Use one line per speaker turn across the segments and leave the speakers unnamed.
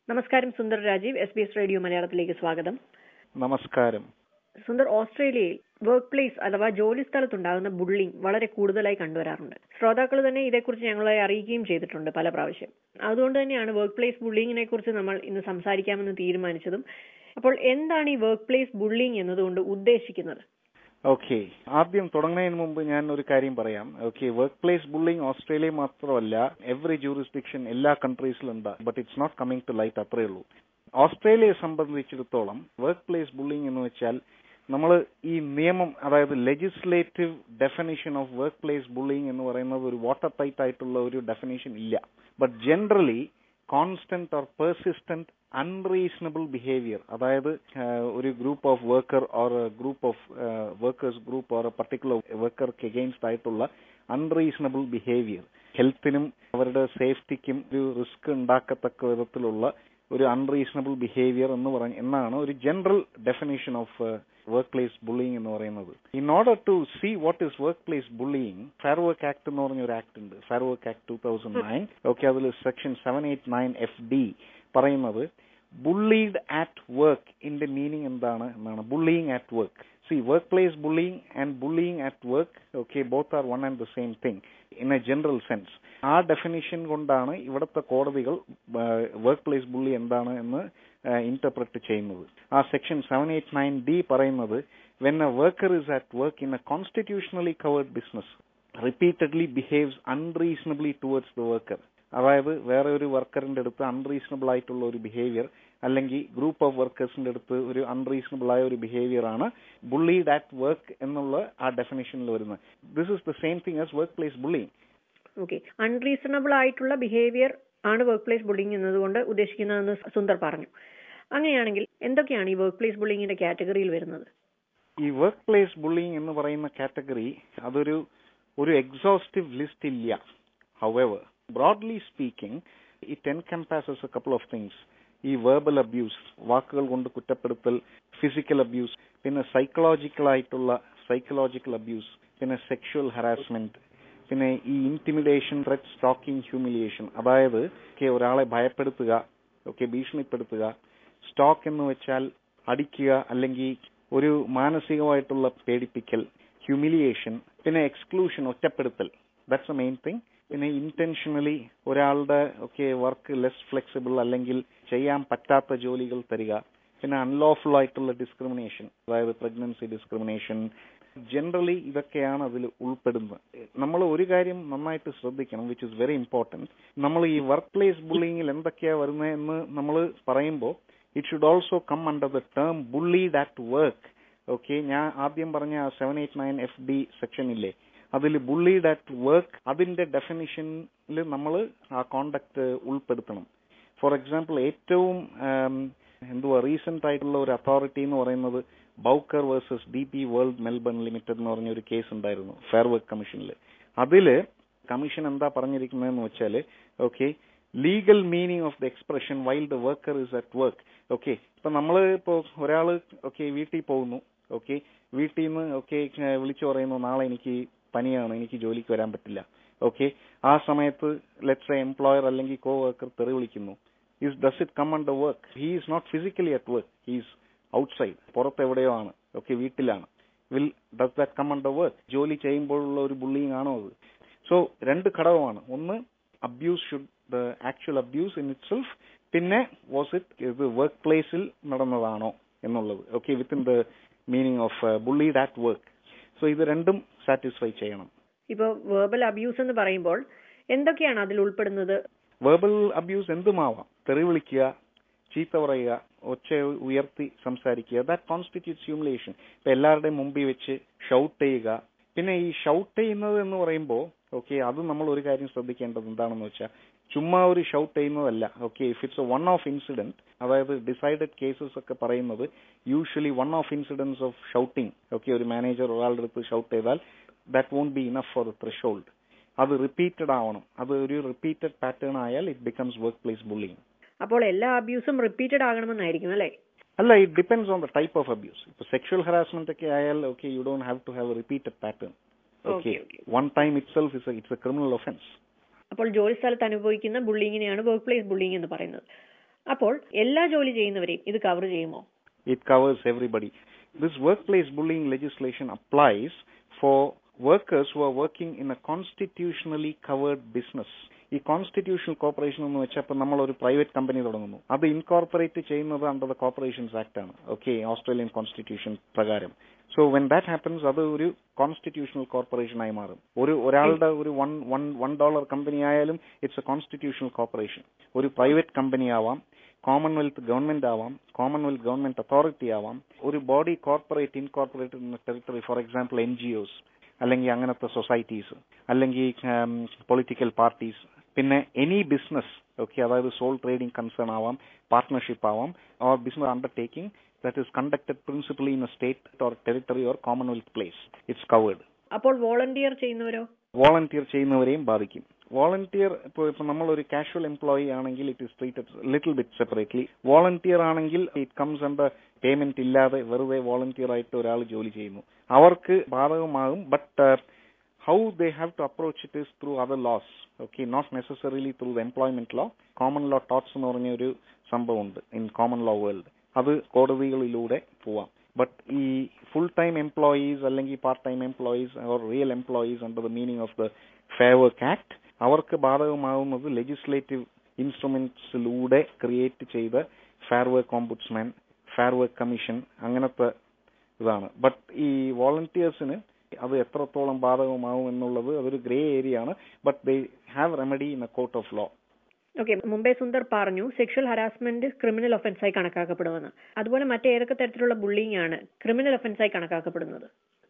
നമസ്കാരം Sundar Rajeev S B S radio മലയാളത്തിലേക്ക് സ്വാഗതം
നമസ്കാരം
സുന്ദർ ഓസ്ട്രേലിയയിൽ വർക്ക് പ്ലേസ് അഥവാ ജോലി സ്ഥലത്തുണ്ടാകുന്ന ബുള്ളിംഗ് വളരെ കൂടുതലായി കണ്ടുവരാറുണ്ട് ശ്രോതാക്കൾ തന്നെ ഇതേക്കുറിച്ച് ഞങ്ങളെ അറിയിക്കുകയും ചെയ്തിട്ടുണ്ട് പല പ്രാവശ്യം അതുകൊണ്ട് തന്നെയാണ് വർക്ക് പ്ലേസ് ബുള്ളിങ്ങിനെ കുറിച്ച് നമ്മൾ ഇന്ന് സംസാരിക്കാമെന്ന് തീരുമാനിച്ചതും അപ്പോൾ എന്താണ് ഈ വർക്ക് പ്ലേസ് ബുള്ളിംഗ് എന്നതുകൊണ്ട് ഉദ്ദേശിക്കുന്നത്
ഓക്കെ ആദ്യം തുടങ്ങുന്നതിന് മുമ്പ് ഞാൻ ഒരു കാര്യം പറയാം okay workplace bullying Australia മാത്രമല്ല എവറി ജൂറിസ്ഡിക്ഷൻ എല്ലാ കൺട്രീസിലും ഉണ്ട് but it's not coming to light അത്രേ ഉള്ളൂ ഓസ്ട്രേലിയയെ സംബന്ധിച്ചിടത്തോളം വർക്ക് പ്ലേസ് ബുള്ളിംഗ് എന്ന് വെച്ചാൽ നമ്മൾ ഈ നിയമം അതായത് legislative definition of workplace bullying എന്ന് പറയുന്നത് ഒരു വാട്ടർ ടൈറ്റ് ആയിട്ടുള്ള ഒരു ഡെഫിനിഷൻ ഇല്ല but generally constant or persistent unreasonable behaviour അതായത് ഒരു group of worker or group of workers group or particular വർക്കർക്ക് എഗെയിൻസ്റ്റ് ആയിട്ടുള്ള അൺറീസണബിൾ ബിഹേവിയർ ഹെൽത്തിനും അവരുടെ സേഫ്റ്റിക്കും ഒരു റിസ്ക് ഉണ്ടാക്കത്തക്ക വിധത്തിലുള്ള ഒരു അൺറീസണബിൾ ബിഹേവിയർ എന്ന് പറഞ്ഞ എന്നാണ് ഒരു general definition of workplace bullying എന്ന് പറയുന്നത് in order to see what is workplace bullying fair work act എന്ന് പറഞ്ഞ ഒരു ആക്ട് ഉണ്ട് fair work act two thousand nine okay അതിൽ section seven eight nine F D പറയുന്നത് bullied at work ഇന്റെ meaning എന്താണ് എന്നാണ് bullying at work see workplace bullying and bullying at work okay both are one and the same thing in a general sense ആ definition കൊണ്ടാണ് ഇവിടുത്തെ കോടതികൾ work place bully എന്താണ് എന്ന് interpret ചെയ്യുന്നത് ആ section seven eight nine D പറയുന്നത് when a worker is at work in a constitutionally covered business repeatedly behaves unreasonably towards the worker അതായത് വേറെ ഒരു വർക്കറിന്റെ അടുത്ത് അൺറീസണബിൾ ആയിട്ടുള്ള ഒരു ബിഹേവിയർ അല്ലെങ്കിൽ ഗ്രൂപ്പ് ഓഫ് വർക്കേഴ്സിന്റെ അടുത്ത് ഒരു അൺറീസണബിൾ ആയ ഒരു ബിഹേവിയർ ആണ് ബുള്ളീഡ് അറ്റ് വർക്ക് എന്നുള്ള ആ ഡെഫിനേഷനിൽ വരുന്നത് this is the same thing as workplace bullying
okay unreasonable ആയിട്ടുള്ള ബിഹേവിയർ ആണ് വർക്ക് പ്ലേസ് ബുള്ളിംഗ് എന്നതുകൊണ്ട് ഉദ്ദേശിക്കുന്നതെന്ന് സുന്ദർ പറഞ്ഞു അങ്ങനെയാണെങ്കിൽ എന്തൊക്കെയാണ് ഈ വർക്ക് പ്ലേസ് ബുള്ളിങ്ങിന്റെ കാറ്റഗറിയിൽ വരുന്നത്
ഈ വർക്ക് പ്ലേസ് ബുള്ളിങ് എന്ന് പറയുന്ന കാറ്റഗറി അതൊരു ഒരു എക്സോസ്റ്റീവ് ലിസ്റ്റ് ഇല്ല however broadly speaking it encompasses a couple of things ഈ വേർബൽ അബ്യൂസ് വാക്കുകൾ കൊണ്ട് കുറ്റപ്പെടുത്തൽ ഫിസിക്കൽ അബ്യൂസ് പിന്നെ സൈക്കോളജിക്കൽ ആയിട്ടുള്ള സൈക്കോളജിക്കൽ അബ്യൂസ് പിന്നെ സെക്ഷുവൽ ഹറാസ്മെന്റ് പിന്നെ ഈ ഇന്റിമിഡേഷൻ ത്രെറ്റ് സ്റ്റോക്കിംഗ് ഹ്യൂമിലിയേഷൻ അതായത് ഒരാളെ ഭയപ്പെടുത്തുക ഓക്കെ ഭീഷണിപ്പെടുത്തുക സ്റ്റോക്ക് എന്ന് വെച്ചാൽ അടിക്കുക അല്ലെങ്കിൽ ഒരു മാനസികമായിട്ടുള്ള പേടിപ്പിക്കൽ ഹ്യൂമിലിയേഷൻ പിന്നെ എക്സ്ക്ലൂഷൻ ഒറ്റപ്പെടുത്തൽ ദാറ്റ്സ് എ മെയിൻ തിങ് പിന്നെ ഇന്റൻഷനലി ഒരാളുടെ ഒക്കെ വർക്ക് ലെസ് ഫ്ലെക്സിബിൾ അല്ലെങ്കിൽ ചെയ്യാൻ പറ്റാത്ത ജോലികൾ തരിക പിന്നെ അൺലോഫുൾ ആയിട്ടുള്ള ഡിസ്ക്രിമിനേഷൻ അതായത് പ്രഗ്നൻസി ഡിസ്ക്രിമിനേഷൻ ജനറലി ഇതൊക്കെയാണ് അതിൽ ഉൾപ്പെടുന്നത് നമ്മൾ ഒരു കാര്യം നന്നായിട്ട് ശ്രദ്ധിക്കണം വിച്ച് ഇസ് വെരി ഇമ്പോർട്ടന്റ് നമ്മൾ ഈ വർക്ക് പ്ലേസ് ബുള്ളിങ്ങിൽ എന്തൊക്കെയാ വരുന്നതെന്ന് നമ്മൾ പറയുമ്പോൾ it should also come under the term bullied at work okay ഞാൻ ആദ്യം പറഞ്ഞ seven eight nine F D section ഇല്ലേ അതിൽ ബുള്ളീഡ് അറ്റ് വർക്ക് അതിന്റെ ഡെഫിനിഷനിൽ നമ്മൾ ആ കോണ്ടക്ട് ഉൾപ്പെടുത്തണം ഫോർ എക്സാമ്പിൾ ഏറ്റവും എന്തുവാ റീസെന്റ് ആയിട്ടുള്ള ഒരു അതോറിറ്റി എന്ന് പറയുന്നത് Bowker versus D P World Melbourne limited എന്ന് പറഞ്ഞ ഒരു കേസ് ഉണ്ടായിരുന്നു ഫെയർ വർക്ക് കമ്മീഷനിൽ അതില് കമ്മീഷൻ എന്താ പറഞ്ഞിരിക്കുന്നതെന്ന് വെച്ചാല് okay legal meaning of the expression while the worker is at work okay ഇപ്പൊ നമ്മള് ഇപ്പോ ഒരാള് ഓക്കെ വീട്ടിൽ പോകുന്നു ഓക്കെ വീട്ടിൽ നിന്ന് ഓക്കെ വിളിച്ചു പറയുന്നു നാളെ എനിക്ക് പനിയാണ് എനിക്ക് ജോലിക്ക് വരാൻ പറ്റില്ല ഓക്കെ ആ സമയത്ത് ലെറ്റ്സ് എംപ്ലോയർ അല്ലെങ്കിൽ കോ വർക്കർ തെറി വിളിക്കുന്നു is does it come under work he is not physically at work he's outside പുറത്ത് എവിടെയോ ആണ് ഓക്കെ വീട്ടിലാണ് will does that come under work ജോലി ചെയ്യുമ്പോഴുള്ള ഒരു ബുള്ളിങ് ആണോ അത് സോ രണ്ട് ഘടകമാണ് ഒന്ന് abuse should the actual abuse in itself പിന്നെ വാസ് ഇറ്റ് ഇത് വർക്ക് പ്ലേസിൽ നടന്നതാണോ എന്നുള്ളത് okay within the meaning of bullied at work so ഇത് രണ്ടും സാറ്റിസ്ഫൈ ചെയ്യണം
ഇപ്പൊ വേർബൽ അബ്യൂസ് എന്ന് പറയുമ്പോൾ എന്തൊക്കെയാണ് അതിൽ ഉൾപ്പെടുന്നത്
വേർബൽ അബ്യൂസ് എന്തുമാവാം തെറി വിളിക്കുക ചീത്ത പറയുക ഒച്ച ഉയർത്തി സംസാരിക്കുക ദാറ്റ് കോൺസ്റ്റിറ്റ്യൂട്ട്സ് ഹ്യൂമിലേഷൻ ഇപ്പൊ എല്ലാവരുടെയും മുമ്പിൽ വെച്ച് ഷൗട്ട് ചെയ്യുക പിന്നെ ഈ ഷൗട്ട് ചെയ്യുന്നത് എന്ന് പറയുമ്പോൾ ഓക്കെ അത് നമ്മൾ ഒരു കാര്യം ശ്രദ്ധിക്കേണ്ടത് എന്താണെന്ന് വെച്ചാൽ ചുമ്മാ ഒരു ഷൗട്ട് ചെയ്യുന്നതല്ല okay if it's one off incident അതായത് ഡിസൈഡഡ് കേസസ് ഒക്കെ പറയുന്നത് usually one off incidence of shouting okay ഒരു മാനേജർ ഒരാളുടെ അടുത്ത് ഷൗട്ട് ചെയ്താൽ that won't be enough for threshold അത് റിപ്പീറ്റഡ് ആവണം അത് ഒരു റിപ്പീറ്റഡ് പാറ്റേൺ ആയാൽ it becomes workplace bullying
അപ്പോൾ എല്ലാ അബ്യൂസും റിപ്പീറ്റഡ് ആകണമെന്നായിരിക്കും അല്ലേ
അല്ല it depends on the type of abuse ഇപ്പൊ സെക്ഷൽ ഹറാസ്മെന്റ് ഒക്കെ ആയാൽ okay you don't have to have repeated pattern okay one time itself is it's a criminal offence
അപ്പോൾ ജോലി സ്ഥലത്ത് അനുഭവിക്കുന്ന ബുള്ളിങ്ങിനെയാണ് വർക്ക് പ്ലേസ് ബുള്ളിങ് എന്ന് പറയുന്നത് അപ്പോൾ എല്ലാ ജോലി ചെയ്യുന്നവരെയും ഇത് കവർ ചെയ്യുമോ
It covers everybody. This workplace bullying legislation applies for workers who are working in a constitutionally covered business. ഈ കോൺസ്റ്റിറ്റ്യൂഷണൽ കോർപ്പറേഷൻ എന്ന് വെച്ചാൽ ഇപ്പൊ നമ്മൾ ഒരു പ്രൈവറ്റ് കമ്പനി തുടങ്ങുന്നു അത് ഇൻകോർപ്പറേറ്റ് ചെയ്യുന്നത് അണ്ടർ ദ കോർപ്പറേഷൻസ് ആക്ട് ആണ് ഓക്കെ ഓസ്ട്രേലിയൻ കോൺസ്റ്റിറ്റ്യൂഷൻ പ്രകാരം സോ വെൻ ദാറ്റ് ഹാപ്പൻസ് അത് ഒരു കോൺസ്റ്റിറ്റ്യൂഷണൽ കോർപ്പറേഷൻ ആയി മാറും ഒരു ഒരാളുടെ ഒരു one one one dollar company ആയാലും ഇറ്റ്സ് എ കോൺസ്റ്റിറ്റ്യൂഷണൽ കോർപ്പറേഷൻ ഒരു പ്രൈവറ്റ് കമ്പനി ആവാം കോമൺവെൽത്ത് ഗവൺമെന്റ് ആവാം കോമൺവെൽത്ത് ഗവൺമെന്റ് അതോറിറ്റി ആവാം ഒരു body corporate incorporate territory for example N G Os അല്ലെങ്കിൽ അങ്ങനത്തെ സൊസൈറ്റീസ് അല്ലെങ്കിൽ പൊളിറ്റിക്കൽ പാർട്ടീസ് പിന്നെ എനി ബിസിനസ് ഓക്കെ അതായത് സോൾ ട്രേഡിംഗ് കൺസേൺ ആവാം പാർട്ട്ണർഷിപ്പ് ആവാം or business undertaking that is conducted principally in a state or territory or Commonwealth place it's covered
അപ്പോൾ volunteer ചെയ്യുന്നവരോ
volunteer ചെയ്യുന്നവരെയും ബാധിക്കും വോളണ്ടിയർ ഇപ്പോൾ ഇപ്പൊ നമ്മൾ ഒരു കാഷ്വൽ എംപ്ലോയി ആണെങ്കിൽ it is treated little bit separately volunteer ആണെങ്കിൽ ഇറ്റ് കംസ് അണ്ടർ പേയ്മെന്റ് ഇല്ലാതെ വെറുതെ വോളണ്ടിയർ ആയിട്ട് ഒരാൾ ജോലി ചെയ്യുന്നു അവർക്ക് ബാധകമാകും but how they have to approach it is through other laws okay not necessarily through the employment law common law torts എന്ന് പറഞ്ഞ ഒരു സംഭവമുണ്ട് ഇൻ കോമൺ ലോ വേൾഡ് അത് കോടതികളിലൂടെ പോവാം ബട്ട് ഈ ഫുൾ ടൈം എംപ്ലോയീസ് അല്ലെങ്കിൽ part time employees or real employees under the meaning of the fair work act അവർക്ക് ബാധകമാകുന്നത് ലെജിസ്ലേറ്റീവ് ഇൻസ്ട്രുമെന്റ്സിലൂടെ ക്രിയേറ്റ് ചെയ്ത fair work ombudsman fair work commission അങ്ങനത്തെ ഇതാണ് ബട്ട് ഈ വോളണ്ടിയേഴ്സിന് അത് എത്രത്തോളം ബാധകമാവും എന്നുള്ളത് അതൊരു ഗ്രേ ഏരിയ ആണ് but they have remedy in a court of law
okay Mumbai Sundar പറഞ്ഞു സെക്ഷൽ ഹരാസ്മെന്റ് ക്രിമിനൽ ഒഫൻസായി കണക്കാക്കപ്പെടുമെന്ന് അതുപോലെ മറ്റേതൊക്കെ തരത്തിലുള്ള ബുള്ളിങ് ആണ് ക്രിമിനൽ ഒഫൻസായി കണക്കാക്കപ്പെടുന്നത്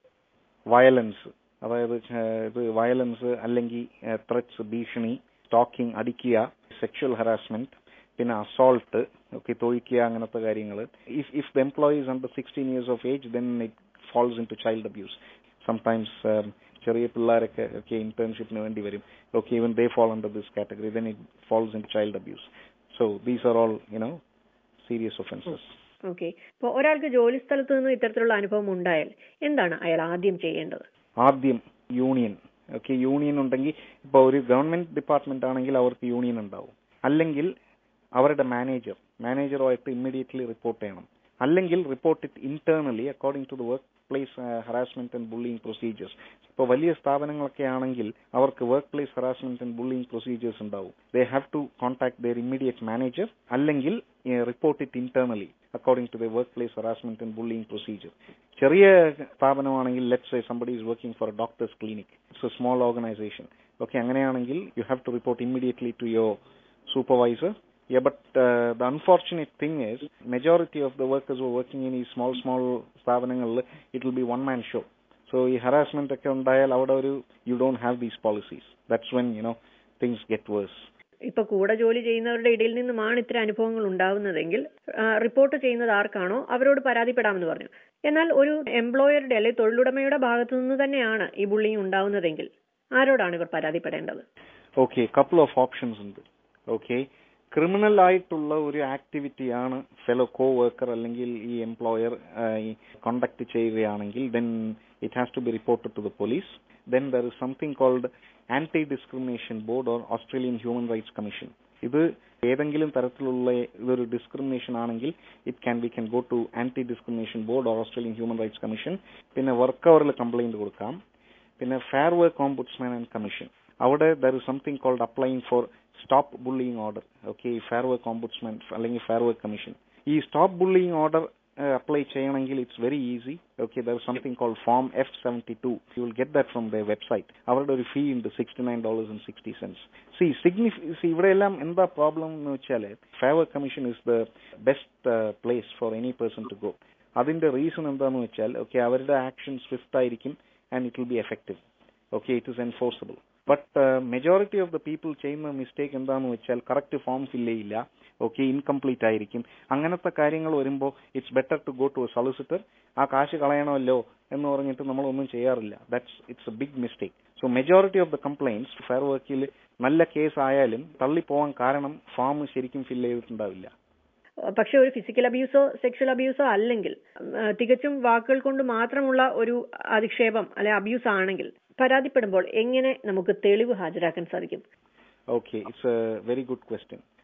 വയലൻസ് അതായത് ഏഹ്, ഇത് വയലൻസ് അല്ലെങ്കിൽ ത്രെറ്റ്സ് ഭീഷണി സ്റ്റോക്കിംഗ് അടിക്കുക സെക്ഷൽ ഹറാസ്മെന്റ് പിന്നെ അസോൾട്ട് ഒക്കെ തൊഴിക്കുക അങ്ങനത്തെ കാര്യങ്ങൾ if if the employees under sixteen years of age then it falls into child abuse sometimes ചെറിയ പിള്ളേരൊക്കെ ഒക്കെ ഇന്റേൺഷിപ്പിന് വേണ്ടി വരും okay even they fall under this category then it falls in child abuse so these are all you know serious offences
okay അപ്പോൾ ഒരാൾക്ക് ജോലി സ്ഥലത്ത് നിന്ന് ഇത്തരത്തിലുള്ള അനുഭവം ഉണ്ടായാൽ എന്താണ് അയാൾ ആദ്യം ചെയ്യേണ്ടത്
ആദ്യം യൂണിയൻ ഓക്കെ യൂണിയൻ ഉണ്ടെങ്കിൽ ഇപ്പൊ ഒരു ഗവൺമെന്റ് ഡിപ്പാർട്ട്മെന്റ് ആണെങ്കിൽ അവർക്ക് യൂണിയൻ ഉണ്ടാവും അല്ലെങ്കിൽ അവരുടെ മാനേജർ മാനേജറുമായിട്ട് ഇമ്മീഡിയറ്റ്ലി റിപ്പോർട്ട് ചെയ്യണം അല്ലെങ്കിൽ report it internally according to the workplace harassment and bullying procedures ഇപ്പോൾ വലിയ സ്ഥാപനങ്ങളൊക്കെ ആണെങ്കിൽ അവർക്ക് workplace harassment and bullying procedures ഉണ്ടാവും they have to contact their immediate manager അല്ലെങ്കിൽ report it internally according to the workplace harassment and bullying procedure ചെറിയ സ്ഥാപനമാണെങ്കിൽ let's say somebody is working for a doctor's clinic it's a small organisation okay അങ്ങനെയാണെങ്കിൽ you have to report immediately to your supervisor Yeah, but uh, the unfortunate thing is, majority of the workers who are working in these small, small സ്ഥാപനങ്ങളിൽ it will be one man show. So ഈ harassment ഒക്കെ ഉണ്ടായാൽ അവിടെ ഒരു you don't have these policies. That's when, you know, things get worse.
ഇപ്പൊ കൂടെ ജോലി ചെയ്യുന്നവരുടെ ഇടയിൽ നിന്നുമാണ് ഇത്തരം അനുഭവങ്ങൾ ഉണ്ടാവുന്നതെങ്കിൽ ആ, റിപ്പോർട്ട് ചെയ്യുന്നത് ആർക്കാണോ അവരോട് പരാതിപ്പെടാമെന്ന് പറഞ്ഞു എന്നാൽ ഒരു എംപ്ലോയറുടെ അല്ലെങ്കിൽ തൊഴിലുടമയുടെ ഭാഗത്തു നിന്ന് തന്നെയാണ് ഈ ബുള്ളിങ് ഉണ്ടാവുന്നതെങ്കിൽ ആരോടാണ് ഇവർ പരാതിപ്പെടേണ്ടത്
ഓക്കെ കപ്പിൾ ഓഫ് ഓപ്ഷൻസ് ഉണ്ട് ഓക്കെ ക്രിമിനൽ ആയിട്ടുള്ള ഒരു ആക്ടിവിറ്റിയാണ് ഫെലോ കോ വർക്കർ അല്ലെങ്കിൽ ഈ എംപ്ലോയർ കണ്ടക്ട് ചെയ്യുകയാണെങ്കിൽ then it has to be reported to the police then there is something called anti discrimination board or Australian human rights commission ഇത് ഏതെങ്കിലും തരത്തിലുള്ള ഇതൊരു ഡിസ്ക്രിമിനേഷൻ ആണെങ്കിൽ it can we can go to anti discrimination board or Australian human rights commission പിന്നെ work അവറിൽ complaint കൊടുക്കാം പിന്നെ fair work ombudsman and commission അവിടെ there is something called applying for stop bullying order okay fair work ombudsman അല്ലെങ്കിൽ fair work commission ഈ stop bullying order apply ചെയ്യണമെങ്കിൽ it's very easy okay there something called form F seventy two you will get that from the website അവരുടെ ഒരു fee ഉണ്ട് sixty nine dollars and sixty cents സി signify സി ഇവിടെ എല്ലാം എന്താ പ്രോബ്ലം എന്ന് വെച്ചാൽ favour commission is the best place for any person to go അതിന്റെ റീസൺ എന്താന്ന് വെച്ചാൽ ഓക്കെ അവരുടെ ആക്ഷൻ സ്വിഫ്റ്റ് ആയിരിക്കും and it will be effective okay it is enforceable but majority of the people ചെയ്യുന്ന മിസ്റ്റേക്ക് എന്താന്ന് വെച്ചാൽ കറക്റ്റ് ഫോം ഫില്ല് ചെയ്യില്ല okay incomplete ആയിരിക്കും അങ്ങനത്തെ കാര്യങ്ങൾ വരുമ്പോൾ it's better to go to a solicitor ആ കാശ് കളയണമല്ലോ എന്ന് പറഞ്ഞിട്ട് നമ്മളൊന്നും ചെയ്യാറില്ല that's it's a big mistake so majority of the complaints fair വർക്കിൽ നല്ല കേസ് ആയാലും തള്ളിപ്പോവാൻ കാരണം ഫോം ശരിക്കും ഫില്ല് ചെയ്തിട്ടുണ്ടാവില്ല
പക്ഷെ ഒരു ഫിസിക്കൽ അബ്യൂസോ സെക്ഷൽ അബ്യൂസോ അല്ലെങ്കിൽ ആ, തികച്ചും വാക്കുകൾ കൊണ്ട് മാത്രമുള്ള ഒരു അധിക്ഷേപം അല്ലെ അബ്യൂസ് ആണെങ്കിൽ പരാതിപ്പെടുമ്പോൾ എങ്ങനെ നമുക്ക് തെളിവ് ഹാജരാക്കാൻ സാധിക്കും
Okay, it's a very good question.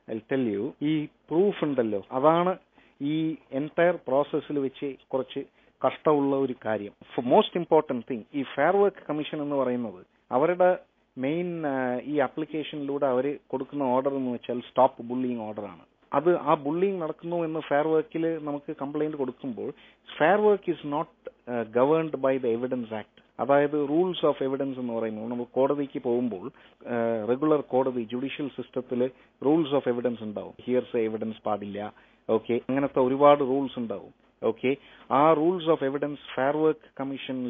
I tell you ഈ പ്രൂഫ് ഉണ്ടല്ലോ അതാണ് ഈ എൻറ്റയർ പ്രോസസ്സിൽ വെച്ച് കുറച്ച് കഷ്ടമുള്ള ഒരു കാര്യം മോസ്റ്റ് ഇമ്പോർട്ടന്റ് തിങ് ഈ ഫെയർ വർക്ക് കമ്മീഷൻ എന്ന് പറയുന്നത് അവരുടെ മെയിൻ ഈ ആപ്ലിക്കേഷനിലൂടെ അവർ കൊടുക്കുന്ന ഓർഡർ എന്ന് വെച്ചാൽ സ്റ്റോപ്പ് ബുള്ളിങ് ഓർഡർ ആണ് അത് ആ ബുള്ളിങ് നടക്കുന്നു എന്ന് ഫെയർ വർക്കിൽ നമുക്ക് കംപ്ലൈന്റ് കൊടുക്കുമ്പോൾ fair work is not governed by the evidence act അതായത് റൂൾസ് ഓഫ് എവിഡൻസ് എന്ന് പറയുന്നത് നമ്മൾ കോടതിക്ക് പോകുമ്പോൾ റെഗുലർ കോടതി ജുഡീഷ്യൽ സിസ്റ്റത്തിൽ റൂൾസ് ഓഫ് എവിഡൻസ് ഉണ്ടാവും ഹിയർസ് എവിഡൻസ് പാടില്ല ഓക്കെ അങ്ങനത്തെ ഒരുപാട് റൂൾസ് ഉണ്ടാവും ഓക്കെ ആ rules of evidence fair work കമ്മീഷനിൽ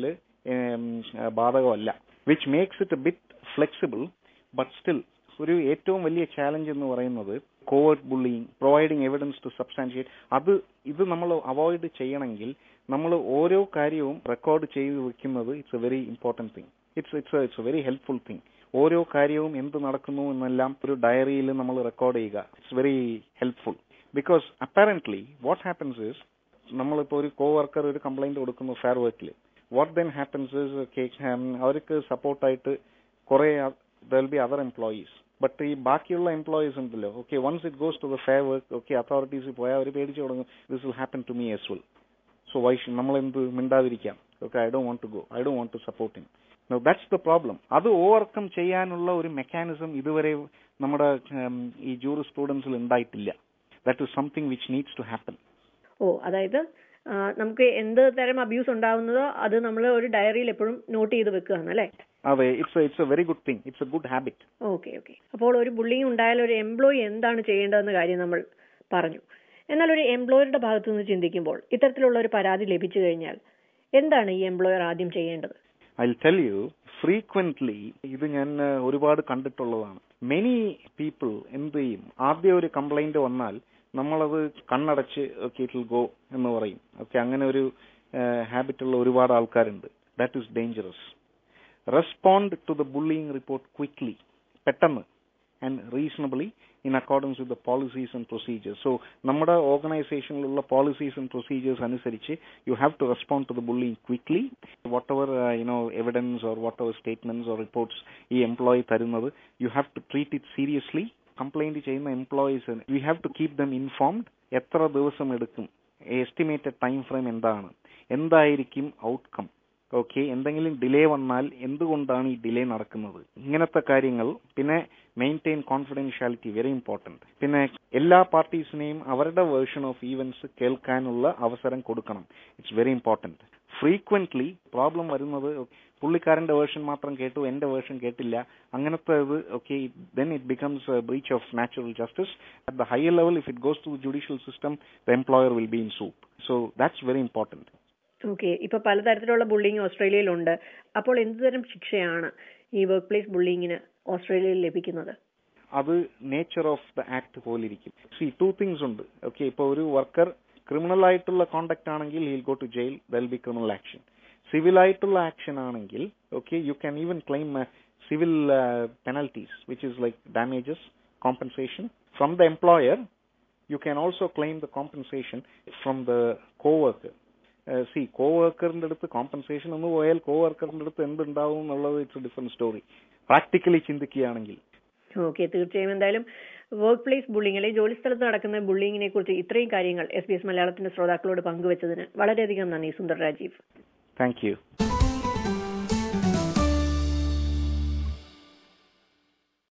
ബാധകമല്ല which makes it bit flexible but still ഒരു ഏറ്റവും വലിയ ചാലഞ്ച് എന്ന് പറയുന്നത് covert bullying providing evidence to substantiate അത് ഇത് നമ്മൾ അവോയ്ഡ് ചെയ്യണമെങ്കിൽ നമ്മൾ ഓരോ കാര്യവും റെക്കോർഡ് ചെയ്ത് വെക്കുന്നത് it's a very important thing it's it's it's a very helpful thing ഓരോ കാര്യവും എന്ത് നടക്കുന്നു എന്നെല്ലാം ഒരു ഡയറിയിൽ നമ്മൾ റെക്കോർഡ് ചെയ്യുക it's very helpful because apparently what happens is നമ്മളിപ്പോൾ ഒരു കോ വർക്കർ ഒരു കംപ്ലൈന്റ് കൊടുക്കുന്നു ഫെയർ വർക്കിൽ വാട്ട് ദെൻ ഹാപ്പൻസ് ഇസ് അവർക്ക് സപ്പോർട്ടായിട്ട് കുറെ there be other employees but ഈ ബാക്കിയുള്ള എംപ്ലോയീസ് ഉണ്ടല്ലോ okay once it goes to the fair work okay അതോറിറ്റീസിൽ പോയാൽ അവർ പേടിച്ചു തുടങ്ങും this will happen to me as well so why നമ്മൾ എന്ത് മിണ്ടാതിരിക്കാം ഓക്കെ ഐ ഡോ വോണ്ട് ടു ഗോ ഐ ഡോ want to support him no that's the problem അത് ഓവർകം ചെയ്യാനുള്ള ഒരു മെക്കാനിസം ഇതുവരെ നമ്മുടെ ഈ ജൂറി സ്റ്റുഡൻസിൽ ഉണ്ടായിട്ടില്ല that is something which needs to happen
oh അതായത് നമുക്ക് എന്ത് തരം അബ്യൂസ് ഉണ്ടാവുന്നതോ അത് നമ്മൾ ഒരു ഡയറിയിൽ എപ്പോഴും നോട്ട് ചെയ്ത് വെക്കുകയാണ് അല്ലേ
അതെ it's it's a very good thing it's a good habit
okay okay അപ്പോൾ ഒരു ബുള്ളിങ് ഉണ്ടായാൽ ഒരു എംപ്ലോയി എന്താണ് ചെയ്യേണ്ടതെന്ന കാര്യം നമ്മൾ പറഞ്ഞു എന്നാൽ ഒരു എംപ്ലോയറുടെ ഭാഗത്തു നിന്ന് ചിന്തിക്കുമ്പോൾ ഇത്തരത്തിലുള്ള ഒരു പരാതി ലഭിച്ചു കഴിഞ്ഞാൽ എന്താണ് ഈ എംപ്ലോയർ ആദ്യം ചെയ്യേണ്ടത്
ഐ ടെൽ യു ഫ്രീക്വന്റ്ലി ഇത് ഞാൻ ഒരുപാട് കണ്ടിട്ടുള്ളതാണ് മെനി പീപ്പിൾ എന്ത് ചെയ്യും ആദ്യം ഒരു കംപ്ലൈന്റ് വന്നാൽ നമ്മളത് കണ്ണടച്ച് ഓക്കെ ഇറ്റ് വിൽ ഗോ എന്ന് പറയും ഓക്കെ അങ്ങനെ ഒരു ഹാബിറ്റ് ഉള്ള ഒരുപാട് ആൾക്കാരുണ്ട് that is dangerous respond to the bullying report quickly പെട്ടെന്ന് and reasonably in accordance with the policies and procedures so നമ്മുടെ ഓർഗനൈസേഷനിലുള്ള പോളിസീസ് ആൻഡ് പ്രൊസീജിയേഴ്സ് അനുസരിച്ച് you have to respond to the bullying quickly whatever you know evidence or whatever statements or reports ഈ employee തരുന്നത് you have to treat it seriously complaint ചെയ്യുന്ന employees we have to keep them informed എത്ര ദിവസം എടുക്കും estimated time frame എന്താണ് എന്തായിരിക്കും outcome okay എന്തെങ്കിലും delay വന്നാൽ എന്തുകൊണ്ടാണ് ഈ ഡിലേ നടക്കുന്നത് ഇങ്ങനത്തെ കാര്യങ്ങൾ പിന്നെ മെയിൻറ്റെയിൻ കോൺഫിഡൻഷ്യാലിറ്റി വെരി ഇമ്പോർട്ടന്റ് പിന്നെ എല്ലാ പാർട്ടീസിനെയും അവരുടെ വേർഷൻ ഓഫ് ഈവൻസ് കേൾക്കാനുള്ള അവസരം കൊടുക്കണം it's very important frequently problem വരുന്നത് പുള്ളിക്കാരന്റെ വേർഷൻ മാത്രം കേട്ടു എന്റെ വേർഷൻ കേട്ടില്ല അങ്ങനത്തെ ഇത് okay then it becomes breach of natural justice at the higher level if it goes to judicial system the employer will be in soup so that's very important
okay ഇപ്പൊ പലതരത്തിലുള്ള bullying ഓസ്ട്രേലിയയിലുണ്ട് അപ്പോൾ എന്തുതരം ശിക്ഷയാണ് ഈ work place ബുള്ളിങ്ങിന് ഓസ്ട്രേലിയയിൽ ലഭിക്കുന്നത്
അത് nature of the act പോലിരിക്കും സി ടു തിങ്സ് ഉണ്ട് ഓക്കെ ഇപ്പൊ ഒരു വർക്കർ ക്രിമിനൽ ആയിട്ടുള്ള കോണ്ടാക്ട് ആണെങ്കിൽ he'll go to jail there'll be criminal action civil ആയിട്ടുള്ള ആക്ഷൻ ആണെങ്കിൽ okay you can even claim civil penalties which is like damages compensation from the employer you can also claim the compensation from the co worker see co വർക്കറിന്റെ അടുത്ത് compensation എന്ന് പോയാൽ co വർക്കറിന്റെ അടുത്ത് എന്തുണ്ടാവും എന്നുള്ളത് ഇറ്റ്സ് ഡിഫറെന്റ് സ്റ്റോറി പ്രാക്ടിക്കലി ചിന്തിക്കുകയാണെങ്കിൽ
okay തീർച്ചയായും എന്തായാലും വർക്ക് പ്ലേസ് ബുള്ളിംഗ് അല്ലെങ്കിൽ ജോലി സ്ഥലത്ത് നടക്കുന്ന ബുള്ളിങ്ങിനെ കുറിച്ച് ഇത്രയും കാര്യങ്ങൾ എസ് ബി എസ് മലയാളത്തിന്റെ ശ്രോതാക്കളോട് പങ്കുവച്ചതിന് വളരെയധികം നന്ദി സുന്ദർ രാജീവ്
താങ്ക് യു